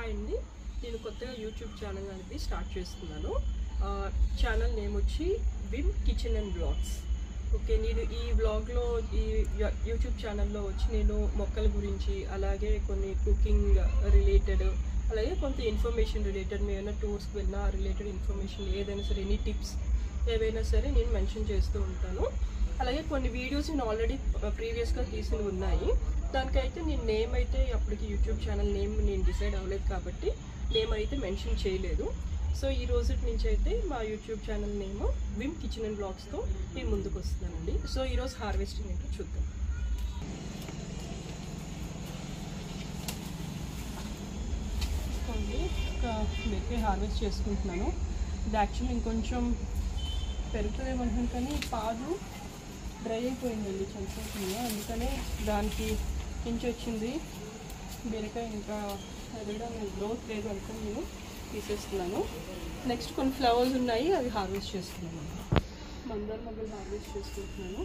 Hi అండి నేను కొత్తగా యూట్యూబ్ ఛానల్ అనేది స్టార్ట్ చేస్తున్నాను ఆ, ఛానల్ నేమ్ వచ్చి Vim kitchen and vlogs okay నేను ఈ బ్లాగ్లో ఈ యూ- యూట్యూబ్ ఛానల్లో వచ్చి నేను మొక్కల గురించి అలాగే కొన్ని కుకింగ్ రిలేటెడ్ అలాగే కొంత ఇన్ఫర్మేషన్ రిలేటెడ్ మేము ఏమైనా టూర్స్కి వెళ్ళినా రిలేటెడ్ ఇన్ఫర్మేషన్ ఏదైనా సరే ఎనీ టిప్స్ ఏవైనా సరే నేను మెన్షన్ చేస్తూ ఉంటాను అలాగే కొన్ని వీడియోస్ నేను ఆల్రెడీ ప్రీవియస్గా తీసినవి ఉన్నాయి దానికైతే నేను నేమ్ అయితే అప్పటికి యూట్యూబ్ ఛానల్ నేమ్ నేను డిసైడ్ అవ్వలేదు కాబట్టి నేమ్ అయితే మెన్షన్ చేయలేదు సో ఈ రోజు నుంచి అయితే మా YouTube channel name Vim kitchen and బ్లాగ్స్తో నేను ముందుకు వస్తున్నానండి సో ఈరోజు హార్వెస్టింగ్ ఏంటో చూద్దాం చూడండి ఒక బెక్కే హార్వెస్ట్ చేసుకుంటున్నాను ఇది యాక్చువల్లీ ఇంకొంచెం పెరుగుతుందేమనుకున్నాను కానీ పాదు డ్రై అయిపోయిందండి చనిపోతుంది అందుకనే దానికి కించి వచ్చింది బీరకాయ ఇంకా ఎదగడం గ్రోత్ లేదు అనుకుని నేను తీసేస్తున్నాను నెక్స్ట్ కొన్ని ఫ్లవర్స్ ఉన్నాయి అవి హార్వెస్ట్ చేస్తున్నాను మందార మొగ్గలు హార్వెస్ట్ చేసుకుంటున్నాను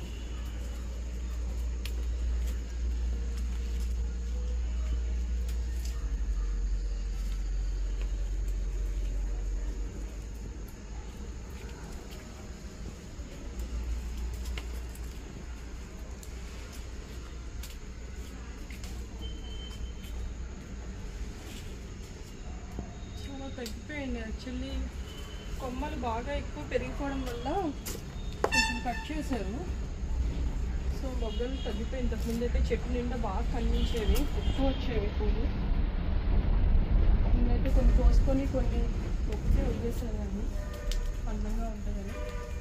చాలా తగ్గిపోయింది యాక్చువల్లీ కొమ్మలు బాగా ఎక్కువ పెరిగిపోవడం వల్ల కొంచెం కట్ చేశారు సో మొగ్గలు తగ్గిపోయి ఇంతకుముందు అయితే చెట్టు నిండా బాగా కనిపించేవి ఎక్కువ వచ్చేవి పూలు నేనైతే కొన్ని కోసుకొని కొన్ని ఒకటే వదిలేసానండి అందంగా ఉంటుందని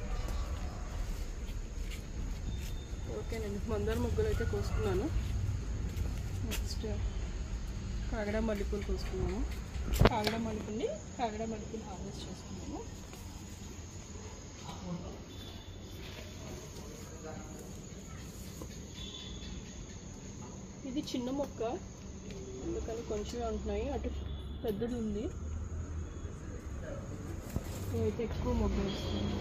ఓకేనండి మందార మొగ్గలు అయితే కోసుకున్నాను నెక్స్ట్ కాగడ మల్లెపూలు కోసుకున్నాము కాగడ మల్లెపూలని కాగడ మల్లెపూలు హార్వెస్ట్ చేసుకున్నాము ఇది చిన్న మొక్క అందుకని కొంచెమే ఉంటున్నాయి అటు పెద్దది ఉంది అయితే ఎక్కువ మొగ్గ వస్తుంది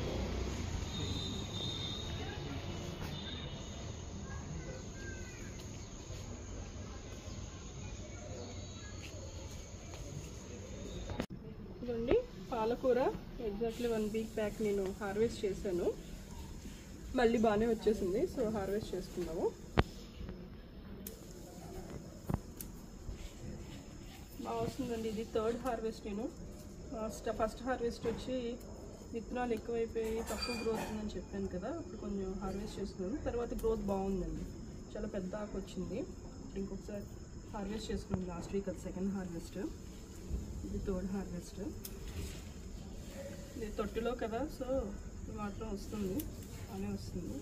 ఇదండి పాలకూర ఎగ్జాక్ట్లీ వన్ వీక్ బ్యాక్ నేను హార్వెస్ట్ చేశాను మళ్ళీ బాగానే వచ్చేసింది సో హార్వెస్ట్ చేసుకున్నాము బాగా వస్తుందండి ఇది థర్డ్ హార్వెస్ట్ నేను ఫస్ట్ ఫస్ట్ హార్వెస్ట్ వచ్చి విత్తనాలు ఎక్కువైపోయి తక్కువ గ్రోత్ ఉందని చెప్పాను కదా అప్పుడు కొంచెం హార్వెస్ట్ చేసుకున్నాను తర్వాత గ్రోత్ బాగుందండి చాలా పెద్ద ఆకు వచ్చింది ఇప్పుడు ఇంకొకసారి హార్వెస్ట్ చేసుకున్నాను లాస్ట్ వీక్ అది సెకండ్ హార్వెస్ట్ ఇది థర్డ్ హార్వెస్ట్ ఇది తొట్టిలో కదా సో ఇది మాత్రం వస్తుంది బాగానే వస్తుంది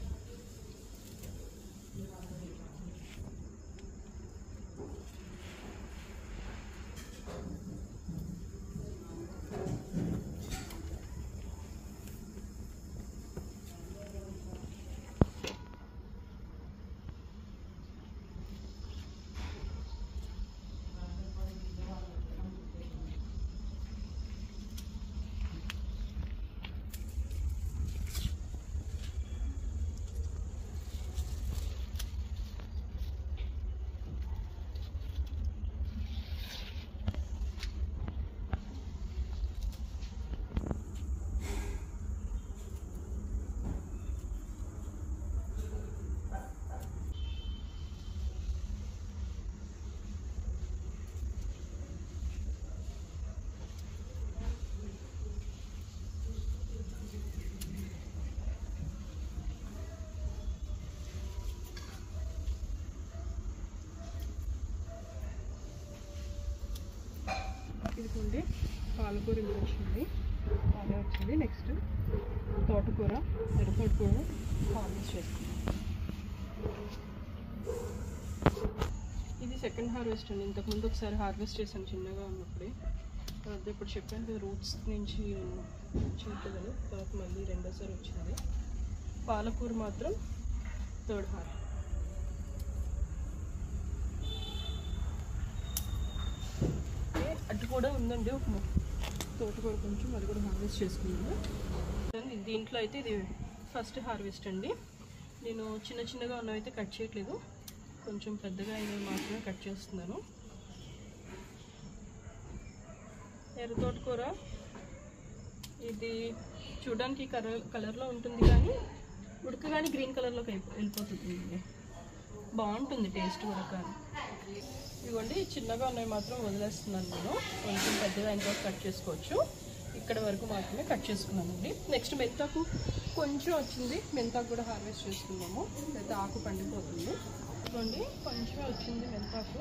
ఇదిగోండి పాలకూర ఇది వచ్చింది బాగానే వచ్చింది నెక్స్ట్ తోటకూర ఎర్రతోట కూర హార్వెస్ట్ చేసుకుందాం ఇది సెకండ్ హార్వెస్ట్ అండి ఇంతకుముందు ఒకసారి హార్వెస్ట్ చేశాను చిన్నగా ఉన్నప్పుడే తర్వాత ఇప్పుడు చెప్పాను కదా రూట్స్ నుంచి వచ్చింటుందని తర్వాత మళ్ళీ రెండోసారి వచ్చింది పాలకూర మాత్రం థర్డ్ హార్ అటు కూడా ఉందండి ఒక మొక్క తోటకూర కొంచెం అది కూడా హార్వెస్ట్ చేసుకున్నాను ఇది దీంట్లో అయితే ఇది ఫస్ట్ హార్వెస్ట్ అండి నేను చిన్న చిన్నగా ఉన్నవైతే కట్ చేయట్లేదు కొంచెం పెద్దగా అయినవి మాత్రమే కట్ చేస్తున్నాను ఎర్ర తోటకూర ఇది చూడడానికి కలర్ కలర్లో ఉంటుంది కానీ ఉడకగానే గ్రీన్ కలర్లోకి అయిపో వెళ్ళిపోతుంది ఇది. బాగుంటుంది టేస్ట్ కూడా కానీ ఇదిగోండి చిన్నగా ఉన్నాయి మాత్రం వదిలేస్తున్నాను నేను కొంచెం పెద్దగా అయిన తర్వాత కట్ చేసుకోవచ్చు ఇక్కడ వరకు మాత్రమే కట్ చేసుకున్నానండి నెక్స్ట్ మెంతాకు కొంచెం వచ్చింది మెంతాకు కూడా హార్వెస్ట్ చేసుకున్నాము లేదా ఆకు పండిపోతుంది ఇదిగోండి కొంచెం వచ్చింది మెంతాకు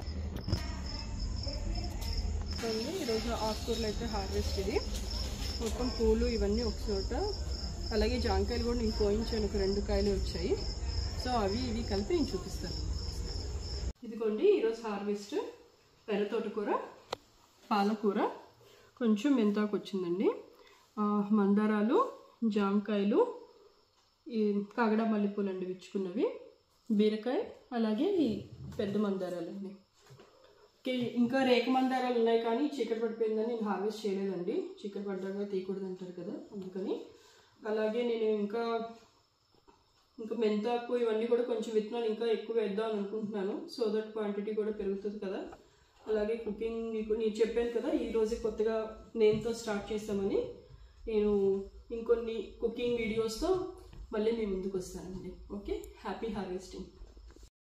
ఇదిగోండి ఈరోజు ఆకుకూరలు అయితే హార్వెస్ట్ ఇది మొత్తం పూలు ఇవన్నీ ఒక చోట అలాగే జాంకాయలు కూడా నేను కోయించాను ఒక రెండు కాయలు వచ్చాయి సో అవి ఇవి కలిపి నేను చూపిస్తాను ఇదిగోండి ఈరోజు హార్వెస్ట్ పెర తోటకూర పాలకూర కొంచెం మెంతాకు వచ్చిందండి ఆ, మందారాలు జామకాయలు ఈ కాగడ మల్లెపూలు అండి విచ్చుకున్నవి బీరకాయ అలాగే ఈ పెద్ద మందారాలండి ఓకే ఇంకా రేఖ మందారాలు ఉన్నాయి కానీ చీకటి పడిపోయిందని నేను హార్వెస్ట్ చేయలేదండి చీకటి పడ్డాక తీయకూడదు అంటారు కదా అందుకని అలాగే నేను ఇంకా ఇంకా మెంతాకు ఇవన్నీ కూడా కొంచెం విత్తనాలు ఇంకా ఎక్కువ వేద్దాం అని అనుకుంటున్నాను సో దట్ క్వాంటిటీ కూడా పెరుగుతుంది కదా అలాగే కుకింగ్ మీకు నేను చెప్పాను కదా ఈ రోజే కొత్తగా నేమ్తో స్టార్ట్ చేస్తామని నేను ఇంకొన్ని కుకింగ్ వీడియోస్తో మళ్ళీ మీ ముందుకు వస్తానండి ఓకే హ్యాపీ హార్వెస్టింగ్